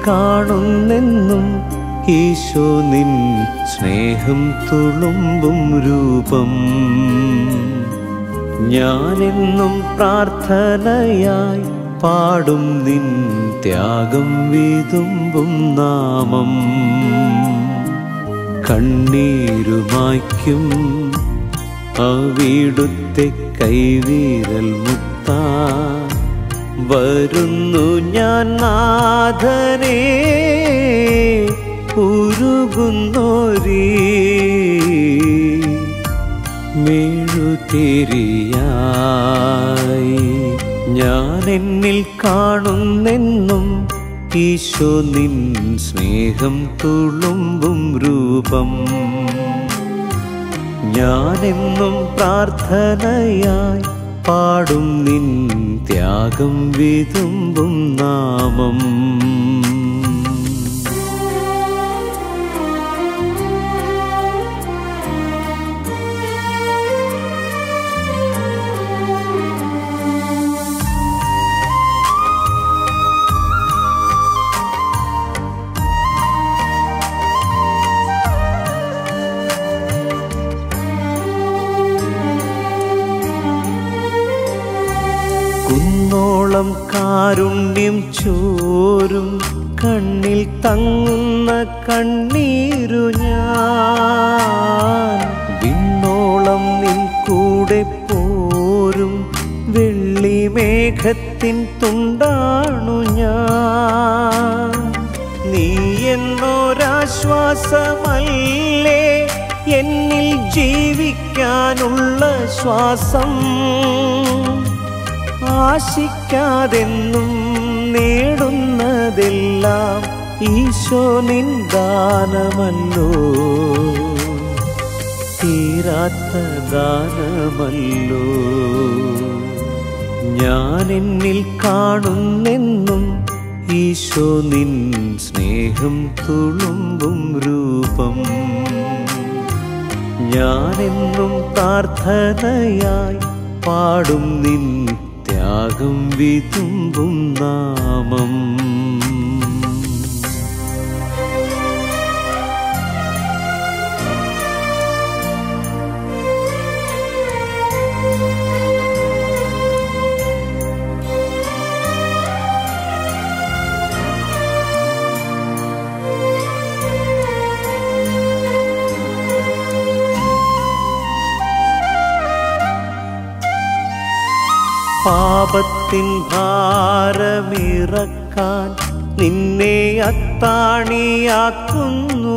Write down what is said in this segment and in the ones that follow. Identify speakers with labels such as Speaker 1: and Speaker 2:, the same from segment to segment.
Speaker 1: കാണുന്നെന്നും ഈശോ നിൻ സ്നേഹം തുളുമ്പും രൂപം ഞാനെന്നും പ്രാർത്ഥനയായി പാടും നിൻ ത്യാഗം വിതുമ്പും നാമം കണ്ണീരുമായ്ക്കും അവിടുത്തെ കൈവീരൽ മുത്ത വരുന്നു ഞാൻ നാഥനേ ഉരുകുന്നോരീ മെഴുതിരിയായി ഞാൻ എന്നിൽ കാണുന്നെന്നും ഈശോ നിൻ സ്നേഹം തുളുമ്പും രൂപം ഞാനെന്നും പ്രാർത്ഥനയായി പാടും നിൻ ത്യാഗം വിതുമ്പും നാമം കുന്നോളം കാരുണ്യം ചോരും കണ്ണിൽ തങ്ങുന്ന കണ്ണീരു ഞാൻ വിണ്ണോളം നിൻ കൂടെ പോരും വെള്ളിമേഘത്തിൻ തുണ്ടാണു ഞാൻ നീ എന്നൊരാശ്വാസമല്ലേ എന്നിൽ ജീവിക്കാനുള്ള ശ്വാസം ആശിക്കാതെന്നും നേടുന്നതെല്ലാം ഈശോ നിൻ ദാനമല്ലോ തീരാത്ത ദാനമല്ലോ ഞാൻ എന്നിൽ കാണുന്നെന്നും ഈശോ നിൻ സ്നേഹം തുളുമ്പും രൂപം ഞാനെന്നും പ്രാർത്ഥനയായി പാടും നിൻ ത്യാഗം വിതുമ്പും നാമം പാപത്തിൻ ഭാരമിറക്കാൻ നിന്നെ അത്താണിയാക്കുന്നു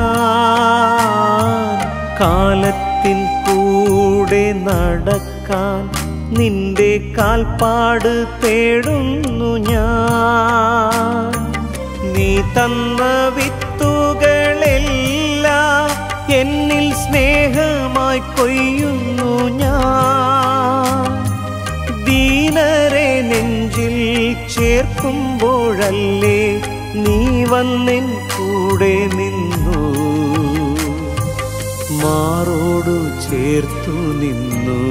Speaker 1: ഞാൻ കാലത്തിൻ കൂടെ നടക്കാൻ നിന്റെ കാൽപ്പാട് തേടുന്നു ഞാൻ നീ തന്ന വിത്തുകളെല്ലാം എന്നിൽ സ്നേഹമായി കൊയ്യുന്നു ഞാൻ ദീനരെ നെഞ്ചിൽ ചേർക്കുമ്പോഴല്ലേ നീ വന്നിൻ കൂടെ നിന്നു മാറോടു ചേർത്തു നിന്നു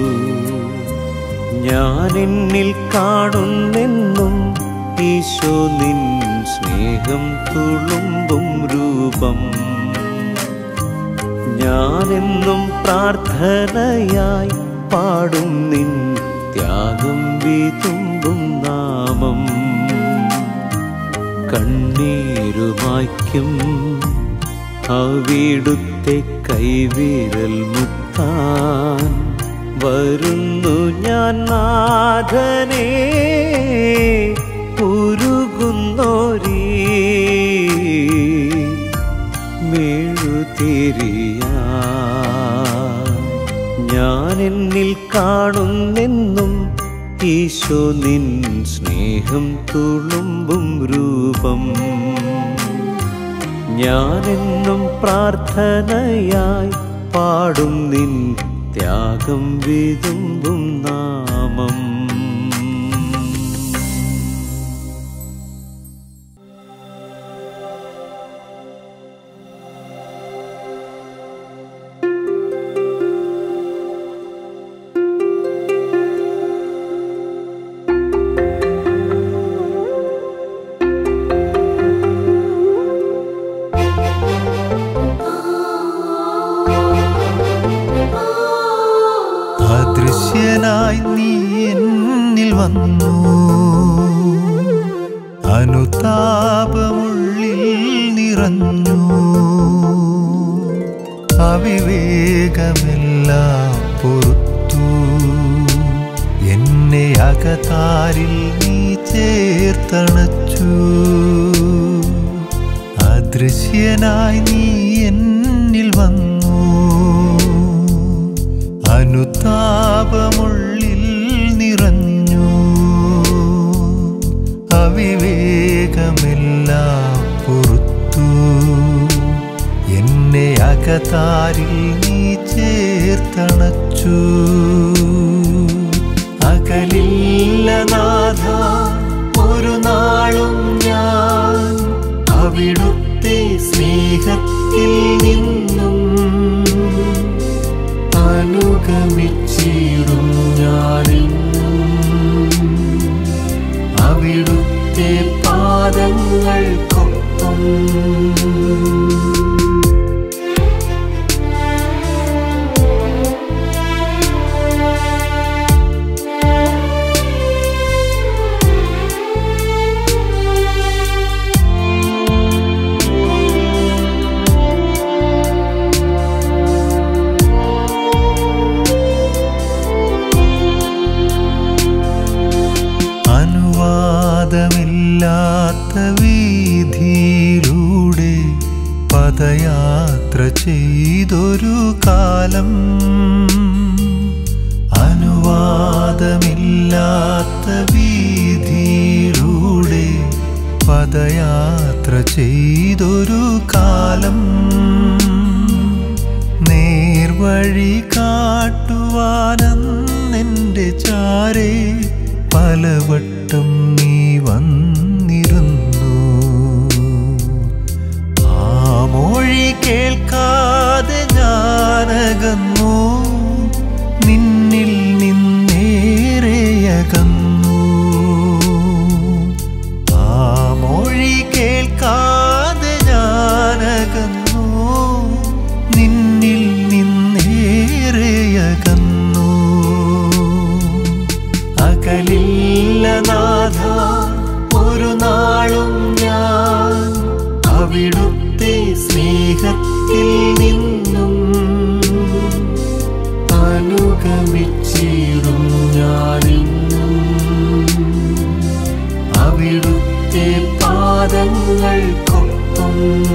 Speaker 1: ഞാൻ എന്നിൽ കാണുന്നെന്നും ഈശോ നിൻ സ്നേഹം തുളുമ്പും രൂപം ഞാനെന്നും പ്രാർത്ഥനയായി പാടും നിൻ ത്യാഗം വിതുമ്പും നാമം കണ്ണീരുമായ്ക്കും അവിടുത്തെ കൈവിരൽ മുത്താൻ വരുന്നു ഞാൻ നാഥനേ ഉരുകുന്നോരീ മെഴുതിരിയാ ഞാൻ എന്നിൽ കാണുന്നെന്നും ഈശോ നിൻ സ്നേഹം തുളുമ്പും രൂപം ഞാനെന്നും പ്രാർത്ഥനയായി പാടും നിൻ ത്യാഗം വിതുമ്പും നാമം
Speaker 2: ും അദൃശ്യനായി നീ എന്നിൽ വന്നു അനുതാപമുള്ളിൽ നിറഞ്ഞു അവിവേകമെല്ലാം പൊറുത്തു എന്നെ അകതാരിൽ നീ ചേർത്തണച്ചു അദൃശ്യനായി നീ എന്നിൽ വന്നു അനുതാപമുള്ളിൽ നിറഞ്ഞു അവിവേകമെല്ലാം പൊറുത്തു എന്നെ അകതാരിൽ നീ ചേർത്തണച്ചു അകലില്ല നാഥ ഒരു നാളും ഞാൻ അവിടുത്തെ സ്നേഹത്തിൽ നിന്നും അനുഗമിച്ചിടും ഞാനെന്നും അവിടുത്തെ പാദങ്ങൾക്കൊപ്പം അനുവാദമില്ലാത്ത വീതിയിലൂടെ പദയാത്ര ചെയ്തൊരു കാലം അനുവാദമില്ലാത്ത വീതിയിലൂടെ പദയാത്ര ചെയ്തൊരു കാലം നേർവഴി കാട്ടുവാനെന്റെ ചാരേ പലവട്ടം നീ വന്നിരുന്നു ആ മൊഴി കേൾക്കാതെ ഞാനകന്നു നിന്നിൽ നിന്നേറെയകന്നു ആ മൊഴി കേൾക്കാതെ ഞാനകന്നു നിന്നിൽ നിന്നേറെയകന്നു അകലില്ല നാഥ ഒരു നാളും ഞാൻ അവിടുത്തെ സ്നേഹത്തിൽ നിന്നും അനുഗമിച്ചിടും ഞാനെന്നും അവിടുത്തെ പാദങ്ങൾക്കൊപ്പം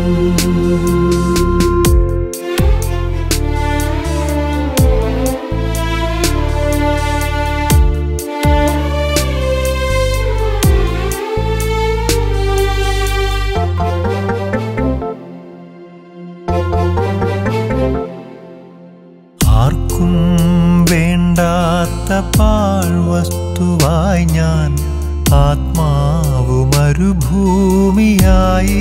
Speaker 2: ആർക്കും വേണ്ടാത്ത പാഴ്വസ്തുവായി ഞാൻ ആത്മാവ് മരുഭൂമിയായി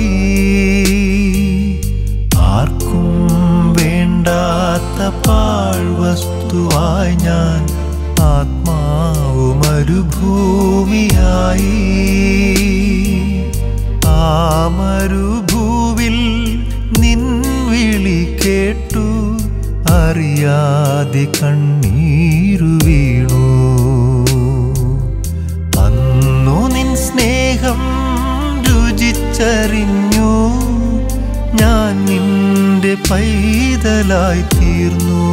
Speaker 2: ആർക്കും വേണ്ടാത്ത പാഴ്വസ്തുവായി ഞാൻ ആത്മാവ് മരുഭൂമിയായി ആ മരുഭൂവിൽ നിൻ വിളി കേട്ടു അറിയാതെ കണ്ണീരു വീണു അന്നു നിൻ സ്നേഹം രുചിച്ചറിഞ്ഞു ഞാൻ നിന്റെ പൈതലായി തീർന്നു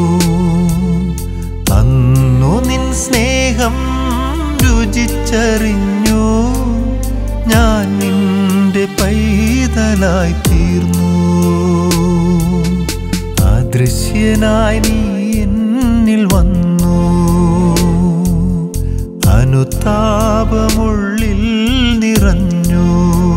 Speaker 2: അന്നു നിൻ സ്നേഹം രുചിച്ചറിഞ്ഞു ഞാൻ നിന്റെ പൈതലായി തീർന്നു അദൃശ്യനായി നീ എന്നിൽ വന്നു അനുതാപമുള്ളിൽ നിറഞ്ഞു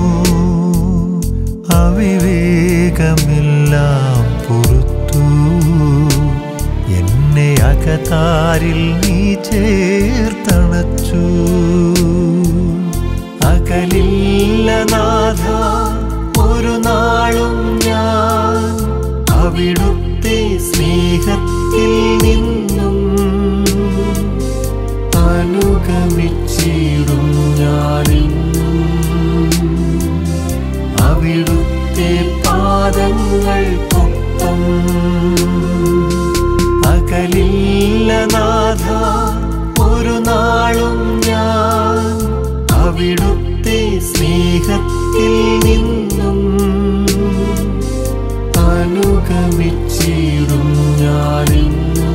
Speaker 2: അവിവേകമെല്ലാം പൊറുത്തു എന്നെ അകതാരിൽ നീ ചേർത്തണച്ചു അകലില്ല നാഥ ഒരു നാളും ഞാൻ അവിടുത്തെ സ്നേഹത്തിൽ നിന്നും അനുഗമിച്ചിടും ഞാനെന്നും അവിടുത്തെ പാദങ്ങൾക്കൊപ്പം അകലില്ല നാഥ നമിച്ചിടും ഞാനെന്നും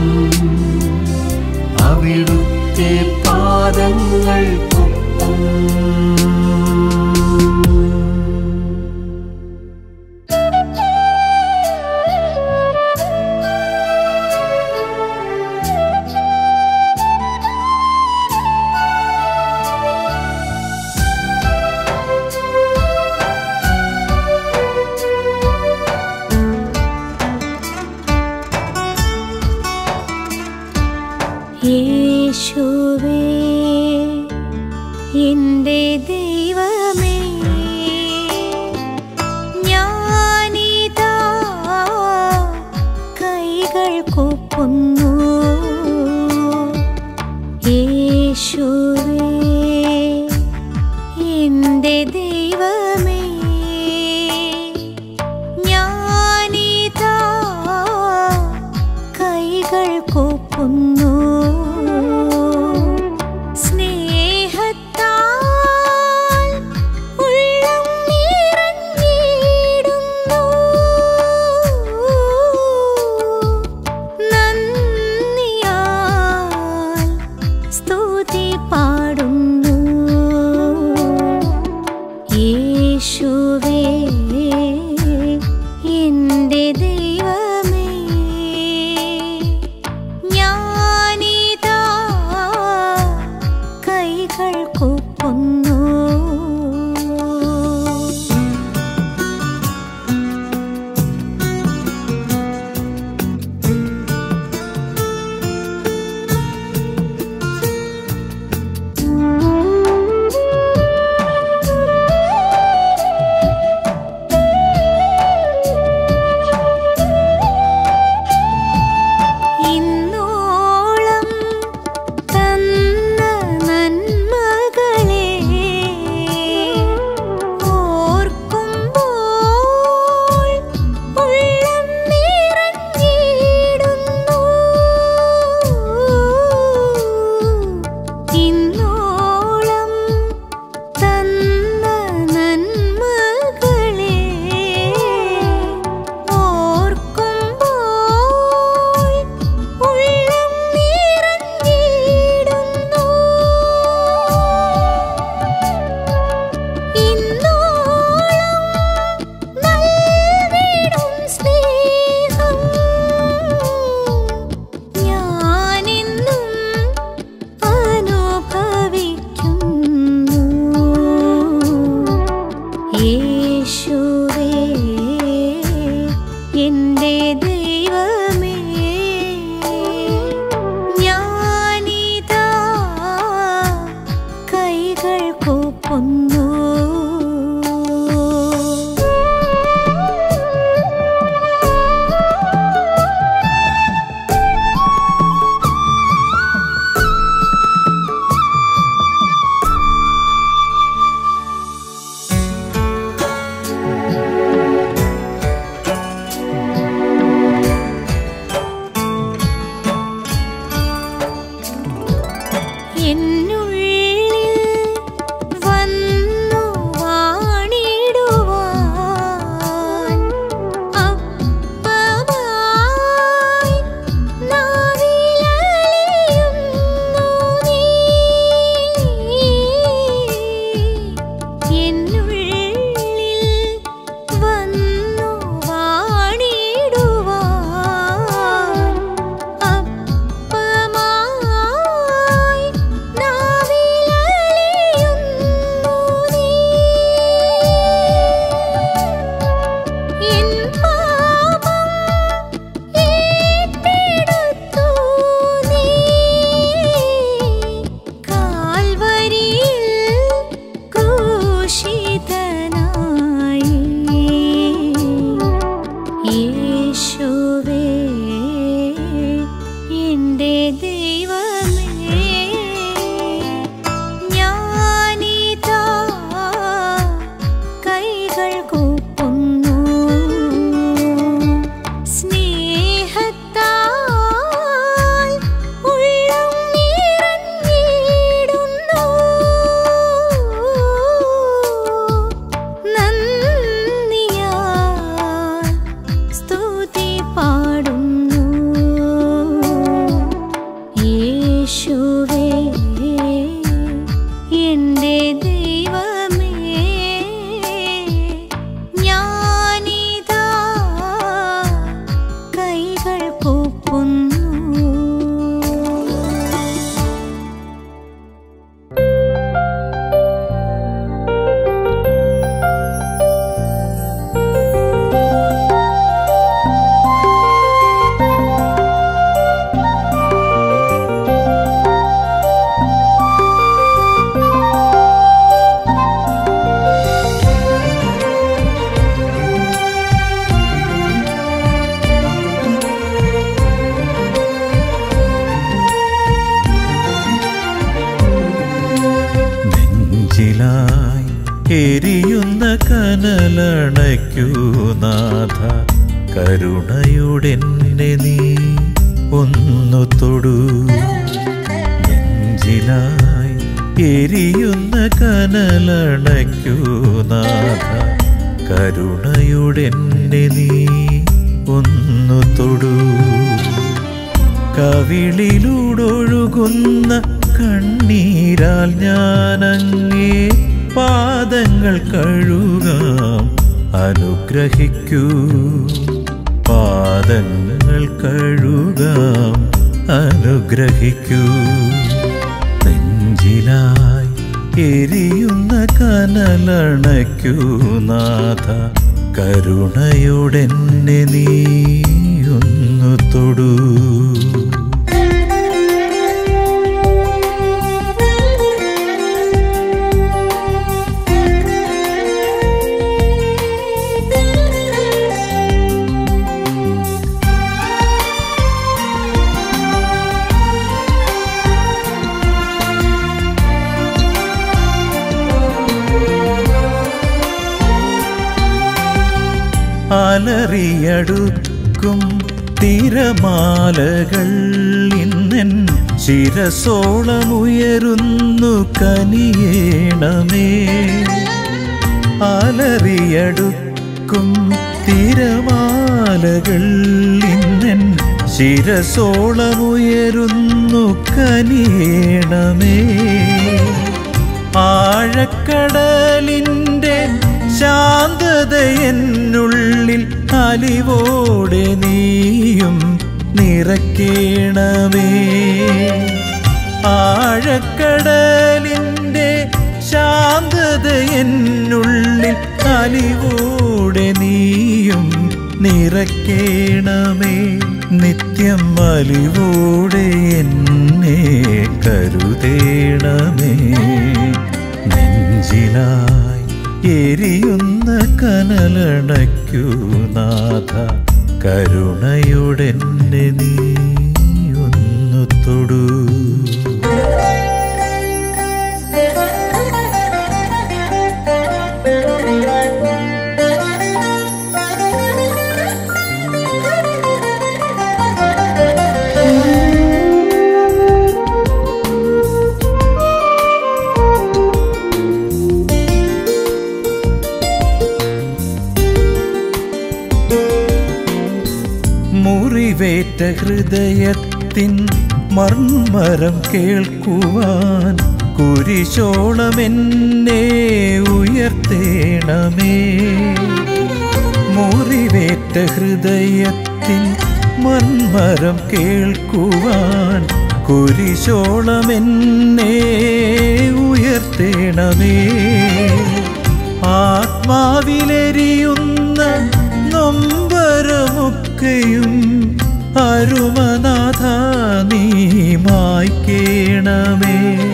Speaker 2: അവിടുത്തെ പാദങ്ങൾക്കൊപ്പം
Speaker 3: യേശുവേ എൻ്റെ ദൈവമേ ഞാനിതാ കൈകൾ കൊപ്പുന്നു യേശുവേ എൻ്റെ ദൈവമേ ഞാനിതാ കൈകൾ കൊപ്പുന്നു സ്നേഹത്താൽ ഉള്ളം നിറഞ്ഞിടുന്നു നന്ദിയാൽ സ്തുതി പാടുന്നു യേശുവേ എൻ്റെ ദൈവമേ ഞാനിതാ കൈകൾ കൊപ്പുന്നു ഇന്നോളം തന്ന നന്മകളെ ഓർക്കുമ്പോൾ ഉള്ളം നിറഞ്ഞിടുന്നു ഇന്നോളം തന്ന നന്മകളെ ഓർക്കുമ്പോൾ ഉള്ളം നിറഞ്ഞിടുന്നു ഇന്നോളം നൽകിടും സ്നേഹം ഞാനെന്നും അനുഭവിക്കുന്നു യേശുവേ എൻ്റെ ദൈവമേ ഞാനിതാ കൈകൾ കൂപ്പുന്നു എന്നുള്ളിൽ വന്നു വാണിടുവാൻ അപ്പമായി നാവിലലിയുന്നു നീ എന്നുള്ളിൽ വന്നു വാണിടുവാൻ അപ്പമായി നാവിലലിയുന്നു നീ എൻ പാപം ഏറ്റെടുത്തു നീ കാൽവരിയിൽ ക്രൂശിതനായി യേശുവേ എൻ്റെ ദൈവമേ ഞാനിതാ കൈകൾ കൂപ്പുന്നു സ്നേഹത്താൽ ഉള്ളം നിറഞ്ഞിടുന്നു നന്ദിയാൽ സ്തുതി സ്തുതി പാടുന്നു യേശുവേ എൻ്റെ ദൈവമേ ഞാനിതാ കൈകൾ കൂപ്പുന്നു
Speaker 4: നെഞ്ചിലായി എരിയുന്ന കനലണയ്ക്കൂ നാഥ കരുണയുടെന്നെ നീ ഒന്നു തൊടൂ നെഞ്ചിലായി എരിയുന്ന കനലണയ്ക്കൂ നാഥ കരുണയുടെന്നെ നീ ഒന്നു തൊടൂ കവിളിലൂടൊഴുകുന്ന കണ്ണീരാൽ ഞാനങ്ങേ പാദങ്ങൾ കഴുകാം അനുഗ്രഹിക്കൂ പാദങ്ങൾ കഴുകാം അനുഗ്രഹിക്കൂ നെഞ്ചിലായി എരിയുന്ന കനലണയ്ക്കൂ നാഥ കരുണയോടെന്നെ നീ ഒന്നു തൊടൂ അലറിയടുക്കും തിരമാലകൾ ഇന്നൻ ശിരസോളമുയരുന്നു കനിയേണമേ അലറിയടുക്കും തിരമാലകൾ ഇന്നൻ ശിരസോളമുയരുന്നു കനിയേണമേ ആഴക്കടലിൻ്റെ ശാന്തത എന്നുള്ളിൽ അലിവോടെ നീയും നിറക്കേണമേ ആഴക്കടലിൻ്റെ ശാന്തത എന്നുള്ളിൽ അലിവോടെ നീയും നിറക്കേണമേ നിത്യം അലിവോടെ എന്നെ കരുതേണമേ നെഞ്ചിലായി എരിയുന്ന കനലണയ്ക്കൂ നാഥ കരുണയുടെന്നെ നീ ഒന്നു തൊടൂ മുറിവേറ്റ ഹൃദയത്തിൻ മർമ്മരം കേൾക്കുവാൻ കുരിശോളമെന്നെ ഉയർത്തേണമേ മുറിവേറ്റ ഹൃദയത്തിൻ മർമ്മരം കേൾക്കുവാൻ കുരിശോളമെന്നെ ഉയർത്തേണമേ ആത്മാവിലെരിയുന്ന നൊമ്പരമൊക്കെയും അരുമനാഥ നീ മായ്ക്കേണമേ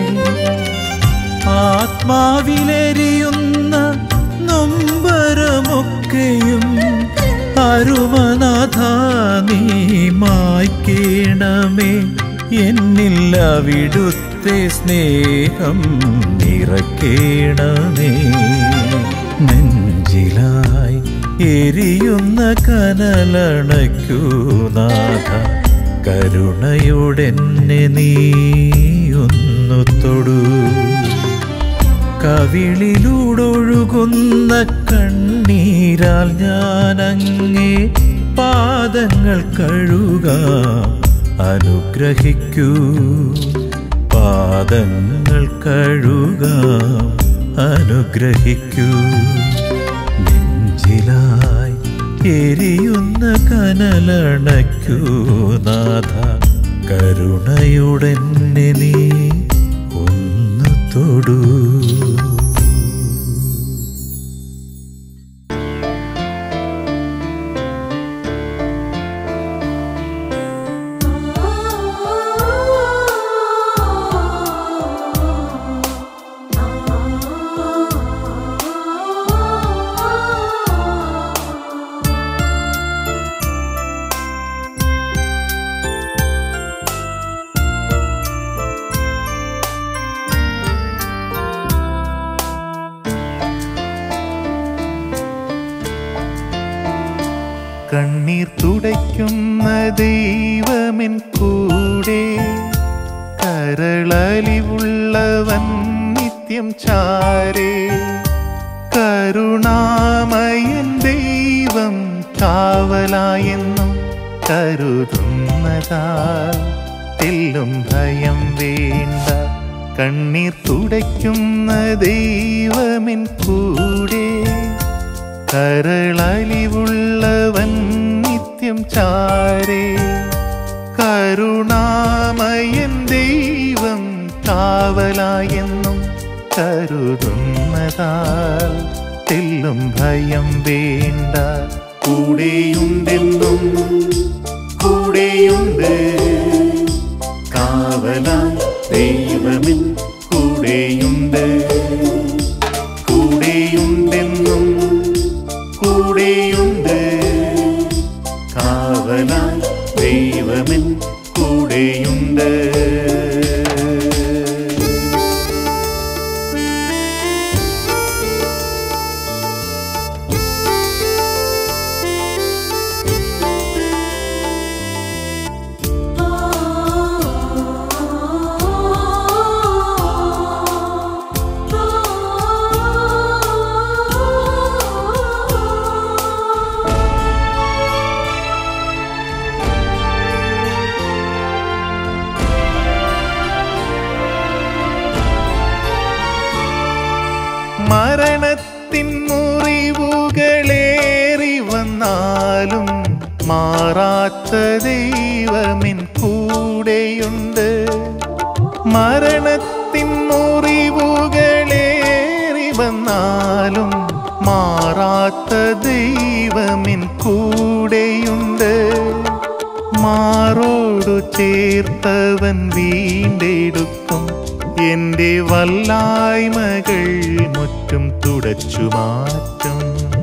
Speaker 4: ആത്മാവിലെരിയുന്ന നൊമ്പരമൊക്കെയും അരുമനാഥ നീ മായ്ക്കേണമേ എന്നിൽ അവിടുത്തെ സ്നേഹം നിറക്കേണമേ നെഞ്ചിലായി എരിയുന്ന കനലണയ്ക്കൂ നാഥ കരുണയോടെന്നെ നീ ഒന്നു തൊടൂ കവിളിലൂടൊഴുകുന്ന കണ്ണീരാൽ ഞാനങ്ങേ പാദങ്ങൾ കഴുകാം അനുഗ്രഹിക്കൂ പാദങ്ങൾ കഴുകാം അനുഗ്രഹിക്കൂ നെഞ്ചിലായി എരിയുന്ന കനലണയ്ക്കൂ നാഥ കരുണയുടെന്നെ നീ ഒന്ന് തൊടൂ
Speaker 5: കണ്ണീർ തുടയ്ക്കുന്ന ദൈവമെൻ കൂടെ കരളലിവുള്ളവൻ നിത്യം ചാരേ കരുണാമയൻ ദൈവം കാവലായെന്നും കരുതുന്നതാ തെല്ലും ഭയം വേണ്ട കണ്ണീർ തുടയ്ക്കുന്ന ദൈവമെൻ കൂടെ കരളലിവുള്ളവൻ നിത്യം ചാരേ കരുണാമയൻ ദൈവം കാവലായെന്നും കരുതുന്നതാൽ തെല്ലും ഭയം വേണ്ട കൂടെയുണ്ടെന്നും കൂടെയുണ്ട് കാവലായി ദൈവമിൻ കൂടെയുണ്ട് കൂടെയുണ്ടെന്നും കൂടെയുണ്ട് കാവലായി ദൈവമിൻ കൂടെയുണ്ട് മരണത്തിൻ മുറിവുകളേറി വന്നാലും മാറാത്ത ദൈവമിൻ കൂടെയുണ്ട് മരണത്തിൻ മുറിവുകളേറി വന്നാലും മാറാത്ത ദൈവമിൻ കൂടെയുണ്ട് മാറോടു ചേർത്തവൻ വീണ്ടെടുക്കും എന്റെ വല്ലായ്മകൾ മുറ്റും തുടച്ചു മാറ്റും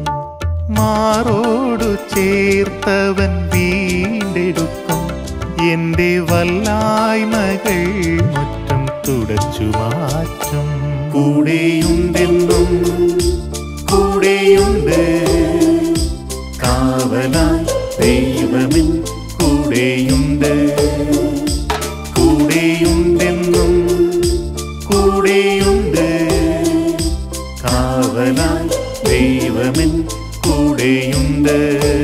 Speaker 5: മാറോടു ചേർത്തവൻ വീണ്ടെടുക്കും എന്റെ വല്ലായ്മകൾ മുറ്റും തുടച്ചു മാറ്റും കൂടെയുണ്ടെന്നും കൂടെയുണ്ട് കാവലായി ദൈവമിൻ കൂടെയുണ്ട് കൂടെയുണ്ടെന്നും കൂടെയുണ്ട് കാവലായി ദൈവമിൻ കൂടെയുണ്ട്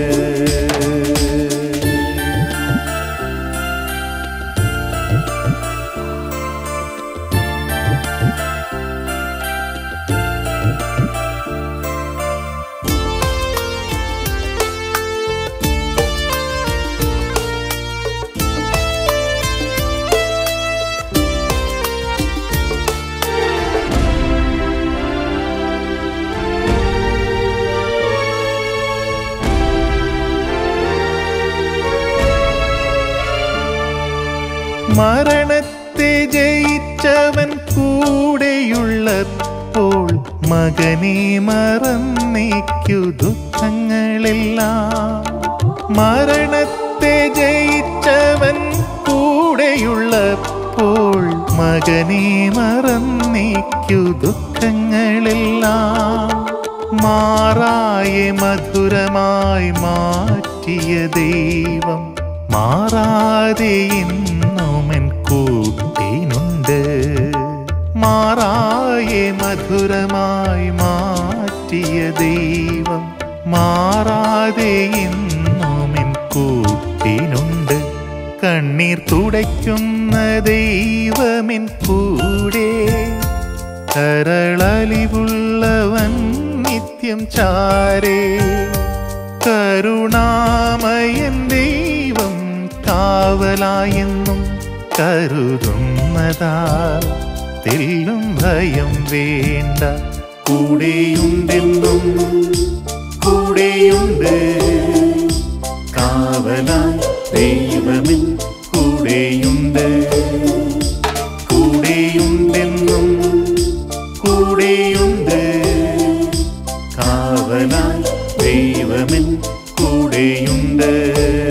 Speaker 5: മരണത്തെ ജയിച്ചവൻ കൂടെയുള്ളപ്പോൾ മകനെ മറന്നേക്കു ദുഃഖങ്ങളെല്ലാം മരണത്തെ ജയിച്ചവൻ കൂടെയുള്ളപ്പോൾ മകനെ മറന്നേക്കു ദുഃഖങ്ങളെല്ലാം മാറായ മധുരമായി മാറ്റിയ ദൈവം മാറാതെ ഇന്നുമെൻ കൂട്ടിനുണ്ട് മാറായ മധുരമായി മാറ്റിയ ദൈവം മാറാതെ ഇന്നുമെൻ കണ്ണീർ തുടയ്ക്കുന്ന ദൈവമിൻ കൂടെ കരളലിവുള്ളവൻ നിത്യം ചാരേ കരുണാമയൻ ദൈവം കാവലായെന്നും കരുതുന്നതാൽ തെല്ലും ഭയം വേണ്ട കൂടെയുണ്ടെന്നും കൂടെയുണ്ട് കാവലായി ദൈവമിൻ കൂടെയുണ്ട് കൂടെയുണ്ടെന്നും കൂടെയുണ്ട് കാവലായി ദൈവമിൻ കൂടെയുണ്ട്